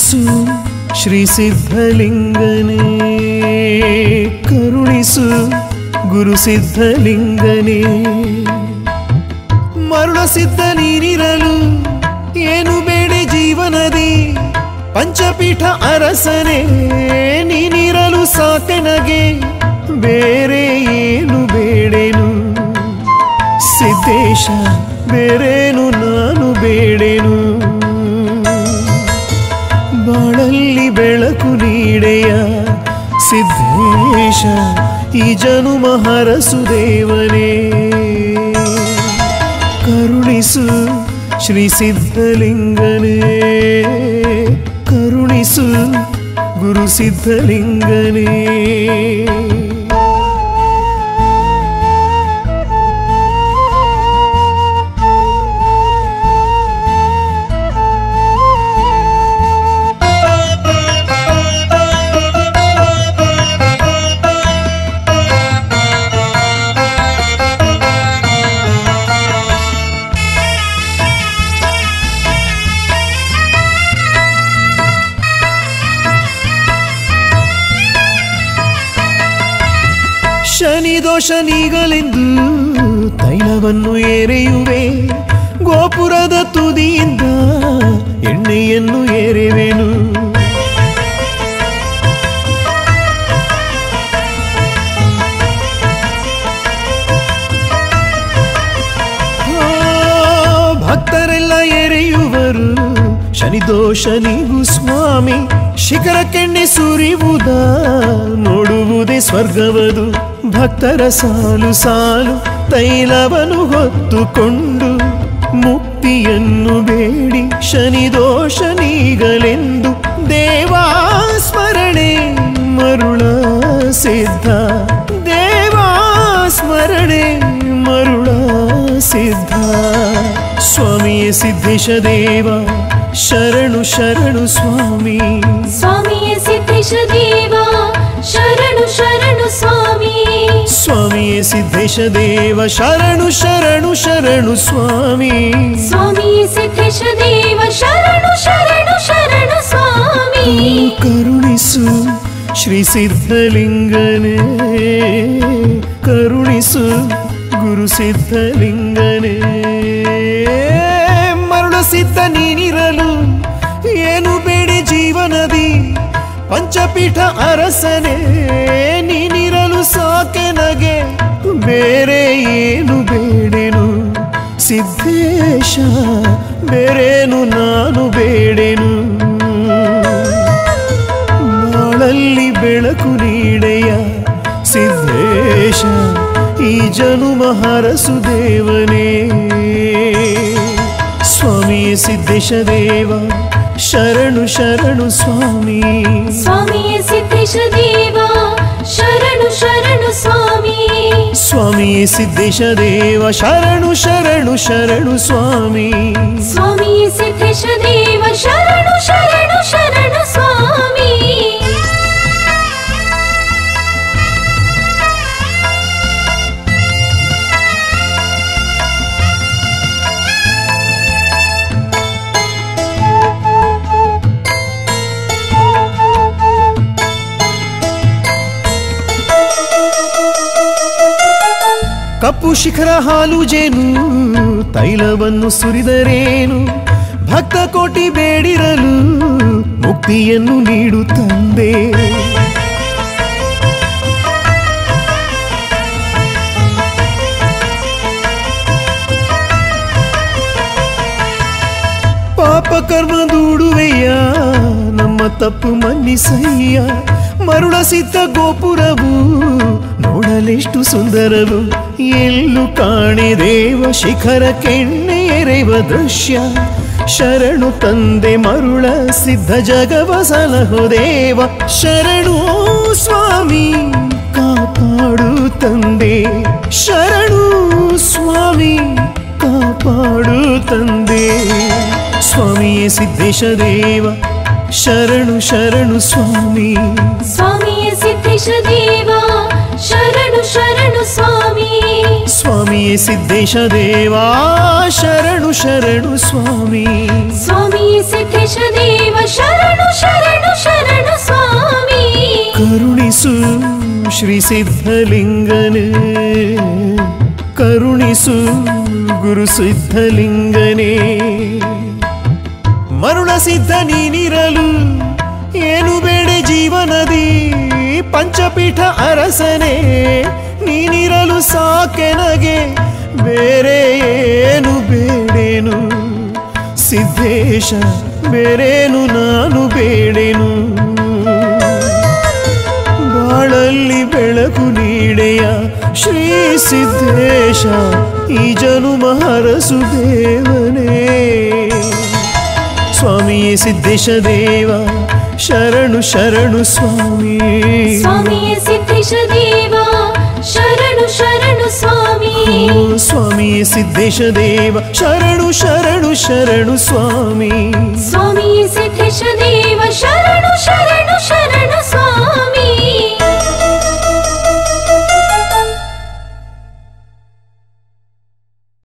ಕರುಣಿಸು ಶ್ರೀ ಸಿದ್ಧಲಿಂಗನೇ ಕರುಣಿಸು ಗುರು ಸಿದ್ಧಲಿಂಗನೇ ಮರುಳ ಸಿದ್ಧ ನೀನಿರಲು ಏನು ಬೇಡೆ ಜೀವನದಿ ಪಂಚಪೀಠ ಅರಸನೇ ನೀನಿರಲು ಸಾಕೆನಗೆ ಬೇರೆ ಏನು ಬೇಡೇನು ಸಿದ್ದೇಶ ಬೇರೇನು ನಾನು ಬೇಡೇನು ಬಾಳಲ್ಲಿ ಬೆಳಕು ನೀಡೆಯ ಸಿದ್ದೇಶ ಈ ಜನುಮ ಹರಸು ದೇವನೇ ಕರುಣಿಸು ಶ್ರೀ ಸಿದ್ಧಲಿಂಗನೇ ಕರುಣಿಸು ಗುರು ಸಿದ್ಧಲಿಂಗನೇ ಶನಿ ದೋಷ ನೀಗಲೆಂದು ತೈಲವನ್ನು ಎರೆಯುವೆ ಗೋಪುರದ ತುದಿಯಿಂದ ಎಣ್ಣೆಯನ್ನು ಎರೆವೆನು ಆ, ಭಕ್ತರೆಲ್ಲ ಎರೆಯುವರು ಶನಿದೋಷ ನೀವು ಸ್ವಾಮಿ ಶಿಖರ ಕೆಣ್ಣೆ ಸುರಿಯುವುದ ನೋಡುವುದೇ ಸ್ವರ್ಗವದು ಭಕ್ತರ ಸಾಲು ಸಾಲು ತೈಲವನ್ನು ಹೊತ್ತುಕೊಂಡು ಮುಕ್ತಿಯನ್ನು ಬೇಡಿ ಶನಿದೋಷ ನೀಗಲೆಂದು ದೇವಾ ಸ್ಮರಣೆ ಮರುಳ ಸಿದ್ಧ ದೇವಾ ಸ್ಮರಣೆ ಮರುಳ ಸಿದ್ಧ ಸ್ವಾಮಿಯೇ ಸಿದ್ದೇಶ ದೇವ ಶರಣು ಶರಣು ಸ್ವಾಮಿ ಸ್ವಾಮಿಯೇ ಸಿದ್ದೇಶ ದೇವ ಶರಣು ಶರಣು ಸ್ವಾಮಿ ಸ್ವಾಮಿಯೇ ಸಿದ್ದೇಶ ದೇವ ಶರಣು ಶರಣು ಶರಣು ಸ್ವಾಮಿ ಸ್ವಾಮಿಯೇ ಸಿದ್ದೇಶ ದೇವ ಶರಣು ಶರಣು ಶರಣು ಸ್ವಾಮಿ ಕರುಣಿಸು ಶ್ರೀ ಸಿದ್ಧಲಿಂಗನೇ ಕರುಣಿಸು ಗುರು ಸಿದ್ಧಲಿಂಗನೇ ಮರಣ ಸಿದ್ಧ ನೀನಿರಲು ಏನು ಬೇಡಿ ಜೀವನದಿ ಪಂಚಪೀಠ ಅರಸನೇ ನೀನಿರಲು ಸಾಕೆ ನಗೆ ಬೇರೆ ಏನು ಬೇಡೇನು ಸಿದ್ದೇಶ ಬೇರೇನು ನಾನು ಬೇಡೇನು ಬಾಳಲ್ಲಿ ಬೆಳಕು ನೀಡೆಯ ಸಿದ್ದೇಶ ಈ ಜನುಮ ಹರಸು ದೇವನೇ ಸ್ವಾಮಿ ಸಿದ್ದೇಶ ದೇವ ಶರಣು ಶರಣು ಸ್ವಾಮಿ ಸ್ವಾಮಿಯೇ ಸಿದ್ದೇಶ ದೇವ ಶರಣು ಶರಣು ಸ್ವಾಮಿ ಸ್ವಾಮಿ ಸಿದ್ದೇಶ ದೇವ ಶರಣು ಶರಣು ಶರಣು ಸ್ವಾಮಿ ಸ್ವಾಮಿಯೇ ಸಿದ್ದೇಶ ದೇವ ಶರಣು ಶರಣು ಶರಣು ಸ್ವಾಮಿ ಕಪ್ಪು ಶಿಖರ ಹಾಲು ಜೇನು ತೈಲವನ್ನು ಸುರಿದರೇನು ಭಕ್ತ ಕೋಟಿ ಬೇಡಿರಲು ಮುಕ್ತಿಯನ್ನು ನೀಡು ತಂದೆ ಪಾಪ ಕರ್ಮ ದೂಡುವೆಯ ನಮ್ಮ ತಪ್ಪು ಮನ್ನಿಸಯ್ಯ ಮರುಳ ಸಿದ್ಧ ಗೋಪುರವು ನೋಡಲೆಷ್ಟು ಸುಂದರವು ಎಲ್ಲೂ ಕಾಣೆ ದೇವ ಶಿಖರ ಕೆಣ್ಣೆ ಎರೆವ ದೃಶ್ಯ ಶರಣು ತಂದೆ ಮರುಳ ಸಿದ್ಧ ಜಗವ ಸಲಹೋ ದೇವ ಶರಣು ಸ್ವಾಮಿ ಕಾಪಾಡು ತಂದೆ ಶರಣು ಸ್ವಾಮಿ ಕಾಪಾಡು ತಂದೆ ಸ್ವಾಮಿಯೇ ಸಿದ್ದೇಶ ದೇವ ಶರಣು ಶರಣು ಸ್ವಾಮಿ ಸ್ವಾಮಿಯೇ ಸಿದ್ದೇಶ ದೇವ ಶರಣು ಶರಣು ಸ್ವಾಮಿ ಸ್ವಾಮಿಯೇ ಸ್ವಾಮಿಯೇ ಸಿದ್ದೇಶ ದೇವ ಶರಣು ಶರಣು ಸ್ವಾಮಿ ಸ್ವಾಮಿಯೇ ಸಿದ್ದೇಶ ದೇವ ಶರಣು ಶರಣು ಶರಣು ಸ್ವಾಮಿ ಕರುಣಿಸು ಶ್ರೀ ಸಿದ್ಧಲಿಂಗನೇ ಕರುಣಿಸು ಗುರು ಸಿದ್ಧಲಿಂಗನೇ ಮರುಳ ಸಿದ್ಧ ನೀನಿರಲು ಏನು ಬೇಡ ಜೀವನದಿ ಪಂಚಪೀಠ ಅರಸನೇ ನೀನಿರಲು ಸಾಕೆನಗೆ ಬೇರೆ ಏನು ಬೇಡೇನು ಸಿದ್ದೇಶ ಬೇರೇನು ನಾನು ಬೇಡೇನು ಬಾಳಲ್ಲಿ ಬೆಳಕು ನೀಡೆಯ ಶ್ರೀ ಸಿದ್ದೇಶ ಈ ಜನುಮ ಹರಸು ದೇವನೇ ಸ್ವಾಮಿಯೇ ಸಿದ್ದೇಶ ದೇವ ಶರಣು ಶರಣು ಸ್ವಾಮಿ ಸ್ವಾಮಿಯೇ ಸಿದ್ದೇಶ ದೇವ ಶರಣು ಶರಣು ಸ್ವಾಮಿ ಓ ಸ್ವಾಮಿಯೇ ಸಿದ್ದೇಶ ದೇವ ಶರಣು ಶರಣು ಶರಣು ಸ್ವಾಮಿ ಸ್ವಾಮಿಯೇ ಸಿದ್ದೇಶ ದೇವ ಶರಣು ಶರಣು ಶರಣು